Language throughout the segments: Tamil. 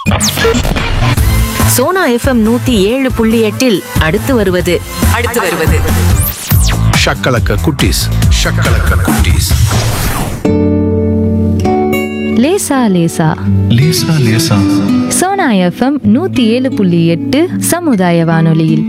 சோனா எஃப்எம் நூத்தி ஏழு புள்ளி எட்டில் அடுத்து வருவது அடுத்து வருவது ஷக்கலக்க குட்டீஸ் ஷக்கலக்க குட்டீஸ் லேசா லேசா லேசா லேசா சோனா எஃப்எம் நூத்தி ஏழு புள்ளி எட்டு சமுதாய வானொலியில்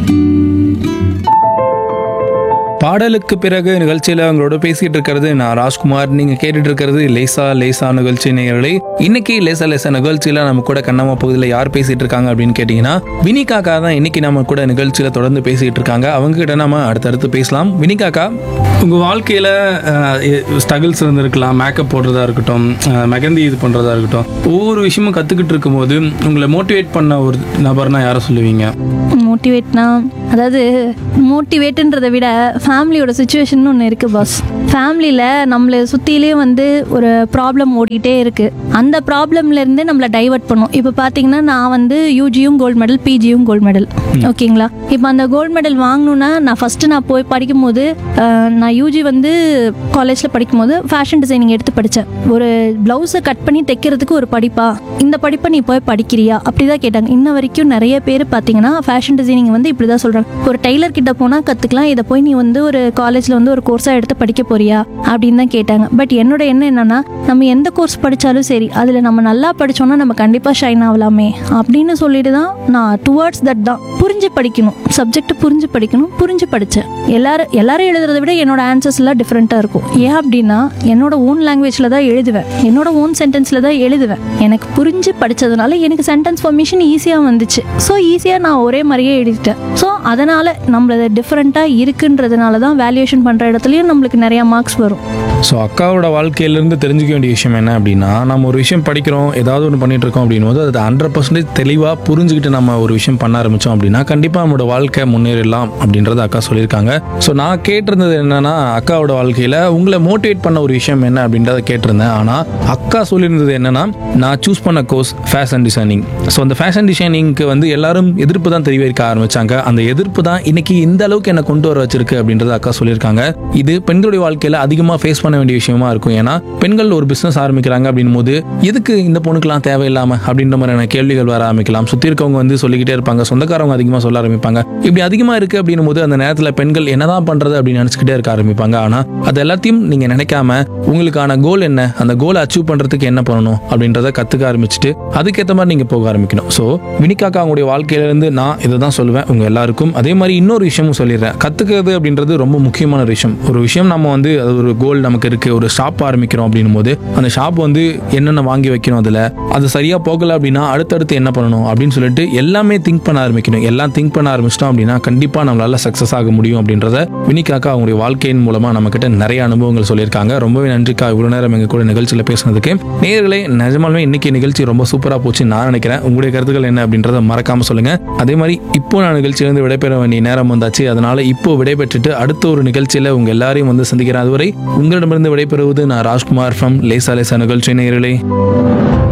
பாடலுக்கு பிறகு நிகழ்ச்சியில் அவங்களோட பேசிட்டு இருக்கிறது நான் ராஜ்குமார் நீங்க கேட்டுட்டு இருக்கிறது லேசா லேசா நிகழ்ச்சி நேயர்களே இன்னைக்கு லேசா லேசா நிகழ்ச்சியில நம்ம கூட கண்ணம்மா பகுதியில் யார் பேசிட்டு இருக்காங்க அப்படின்னு கேட்டீங்கன்னா வினிகாக்கா தான் இன்னைக்கு நம்ம கூட நிகழ்ச்சியில தொடர்ந்து பேசிட்டு இருக்காங்க அவங்க கிட்ட நம்ம அடுத்தடுத்து பேசலாம் வினிகாக்கா உங்க வாழ்க்கையில ஸ்ட்ரகிள்ஸ் இருந்திருக்கலாம் மேக்கப் போடுறதா இருக்கட்டும் அஹ், மெகந்தி இது பண்றதா இருக்கட்டும் ஒவ்வொரு விஷயமும் கத்துக்கிட்டு இருக்கும்போது உங்களை மோட்டிவேட் பண்ண ஒரு நபர்னா யாரை சொல்லுவீங்க மோட்டிவேட்னா அதாவது மோட்டிவேட்டுன்றதை விட ஃபேமிலியோட சுச்சுவேஷன் ஒன்று இருக்குது பாஸ் ஃபேமிலியில் நம்மளை சுற்றிலே வந்து ஒரு ப்ராப்ளம் ஓடிக்கிட்டே இருக்குது அந்த ப்ராப்ளம்லேருந்து நம்மளை டைவர்ட் பண்ணும் இப்போ பார்த்தீங்கன்னா நான் வந்து யூஜியும் கோல்டு மெடல் பிஜியும் கோல்டு மெடல் ஓகேங்களா இப்போ அந்த கோல்டு மெடல் வாங்கணுன்னா நான் ஃபஸ்ட்டு நான் போய் படிக்கும்போது அஹ், நான் யூஜி வந்து காலேஜில் படிக்கும்போது ஃபேஷன் டிசைனிங் எடுத்து படித்தேன் ஒரு ப்ளவுஸை கட் பண்ணி தைக்கிறதுக்கு ஒரு படிப்பா இந்த படிப்பை நீ போய் படிக்கிறியா அப்படி தான் கேட்டாங்க இன்ன வரைக்கும் நிறைய பேர் பார்த்தீங்கன்னா ஃபேஷன் டிசைனிங் வந்து இப்படி தான் சொல்கிறாங்க ஒரு டெய்லர் கிட்ட போனால் கற்றுக்கலாம் இதை போய் நீ வந்து ஒரு காலேஜில் வந்து ஒரு கோர்ஸாக எடுத்து படிக்க போறியா அப்படின்னு தான் கேட்டாங்க பட் என்னோட எண்ணம் என்னன்னா நம்ம எந்த கோர்ஸ் படித்தாலும் சரி அதில் நம்ம நல்லா படித்தோம்னா நம்ம கண்டிப்பாக ஷைன் ஆகலாமே அப்படின்னு சொல்லிட்டு தான் நான் டுவர்ட்ஸ் தட் தான் புரிஞ்சு படிக்கணும் சப்ஜெக்ட் புரிஞ்சு படிக்கணும் புரிஞ்சு படித்தேன் எல்லாரும் எல்லாரும் எழுதுறதை விட என்னோட ஆன்சர்ஸ் எல்லாம் டிஃப்ரெண்ட்டாக இருக்கும் ஏன் அப்படின்னா என்னோட ஓன் லாங்குவேஜில் தான் எழுதுவேன் என்னோட ஓன் சென்டென்ஸில் தான் எழுதுவேன் எனக்கு புரிஞ்சு படித்ததுனால எனக்கு சென்டென்ஸ் ஃபார்மேஷன் ஈஸியாக வந்துச்சு ஸோ ஈஸியாக நான் ஒரே மாதிரியே எழுதிட்டேன் ஸோ அதனால் நம்மளது டிஃப்ரெண்ட்டாக இருக்குன்றதுனால தான் வேல்யூவேஷன் பண்ணுற இடத்துலையும் நம்மளுக்கு நிறையா மார்க்ஸ் வரும் ஸோ அக்காவோட வாழ்க்கையிலேருந்து தெரிஞ்சுக்க வேண்டிய விஷயம் என்ன அப்படின்னா நம்ம ஒரு விஷயம் படிக்கிறோம் ஏதாவது ஒன்று பண்ணிட்டு இருக்கோம் அப்படின்னும் போது அது ஹண்ட்ரட் பர்சன்டேஜ் தெளிவாக புரிஞ்சுக்கிட்டு நம்ம ஒரு விஷயம் பண்ண ஆரம்பித்தோம் அப்படின்னா கண்டிப்பாக நம்மளோட வாழ்க்கை முன்னேறலாம் அப்படின்றத அக்கா சொல்லியிருக்காங்க ஸோ நான் கேட்டிருந்தது என்னன்னா அக்காவோட வாழ்க்கையில் உங்களை மோட்டிவேட் பண்ண ஒரு விஷயம் என்ன அப்படின்றத கேட்டிருந்தேன் ஆனால் அக்கா சொல்லியிருந்தது என்னன்னா நான் சூஸ் பண்ண கோர்ஸ் ஃபேஷன் டிசைனிங் ஸோ அந்த ஃபேஷன் டிசைனிங்க்கு வந்து எல்லாரும் எதிர்ப்பு தான் தெரிவிக்க ஆரம்பிச்சாங்க அந்த எதிர்ப்பு தான் இன்னைக்கு இந்த அளவுக்கு என்னை கொண்டு வர வச்சிருக்கு அப்படின்றத அக்கா சொல்லியிருக்காங்க இது பெண்களுடைய வாழ்க்கையில் அதிகமாக ஃபேஸ் பண்ண வேண்டிய விஷயமா இருக்கும் ஏன்னா பெண்கள் ஒரு பிஸ்னஸ் ஆரம்பிக்கிறாங்க அப்படின்னும் போது எதுக்கு இந்த பொண்ணுக்கெல்லாம் தேவையில்லாம அப்படின்ற மாதிரியான கேள்விகள் வர ஆரம்பிக்கலாம் சுற்றி இருக்கவங்க வந்து சொல்லிக்கிட்டே இருப்பாங்க சொந்தக்காரவங்க அதிகமாக சொல்ல ஆரம்பிப்பாங்க இப்படி அதிகமாக இருக்கு அப்படின்னும் போது அந்த நேரத்தில் பெண்கள் என்னதான் பண்றது அப்படின்னு நினச்சிக்கிட்டே இருக்க ஆரம்பிப்பாங்க ஆனால் அது எல்லாத்தையும் நீங்க நினைக்காம உங்களுக்கான கோல் என்ன அந்த கோலை அச்சீவ் பண்றதுக்கு என்ன பண்ணணும் அப்படின்றத கத்துக்க ஆரம்பிச்சுட்டு அதுக்கேற்ற மாதிரி நீங்க போக ஆரம்பிக்கணும் ஸோ வினிகாக்கா அவங்களுடைய வாழ்க்கையில இருந்து நான் இதை தான் சொல்லுவேன் உங்க எல்லாருக்கும் அதே மாதிரி இன்னொரு விஷயமும் சொல்லிடுறேன் கத்துக்கிறது அப்படின்றது ரொம்ப முக்கியமான ஒரு விஷயம் ஒரு விஷயம் நம்ம வந்து அது ஒரு கோல் நமக்கு இருக்கு ஒரு ஷாப் ஆரம்பிக்கிறோம் அப்படின்னும் போது அந்த ஷாப் வந்து என்னென்ன வாங்கி வைக்கணும் அதுல அது சரியா போகல அப்படின்னா அடுத்தடுத்து என்ன பண்ணணும் அப்படின்னு சொல்லிட்டு எல்லாமே திங்க் பண்ண ஆரம்பிக்கணும் எல்லாம் திங்க் பண்ண ஆரம்பிச்சிட்டோம் அப்படின்னா கண்டிப்பா நம்மளால சக்சஸ் ஆக முடியும் அப்படின்றத வினிகாக்கா அவங்களுடைய வாழ்க்கையின் மூலமா நம்ம கிட்ட நிறைய அனுபவங்கள் சொல்லியிருக்காங்க ரொம்பவே நன்றிக்கா இவ்வளவு நேரம் எங்க கூட நிகழ்ச்சியில பேசுனதுக்கு நேயர்களே நிஜமாலுமே இன்னைக்கு நிகழ்ச்சி ரொம்ப சூப்பரா போச்சு நான் நினைக்கிறேன் உங்களுடைய கருத்துக்கள் என்ன அப்படின்றத மறக்காம சொல்லுங்க அதே மாதிரி இப்போ நான் நிகழ்ச்சியிலிருந்து விடைபெற வேண்டிய நேரம் வந்தாச்சு அதனால இப்போ விடைபெற்றுட்டு அடுத்த ஒரு நிகழ்ச்சியில உங்க எல்லாரையும் வந்து சந்திக்கிறேன் அதுவரை உங்களிடமிருந்து விடைபெறுவது நான் ராஜ்குமார் ஃப்ரம் லேசா லேசா நிகழ்ச்சி நேயர்களே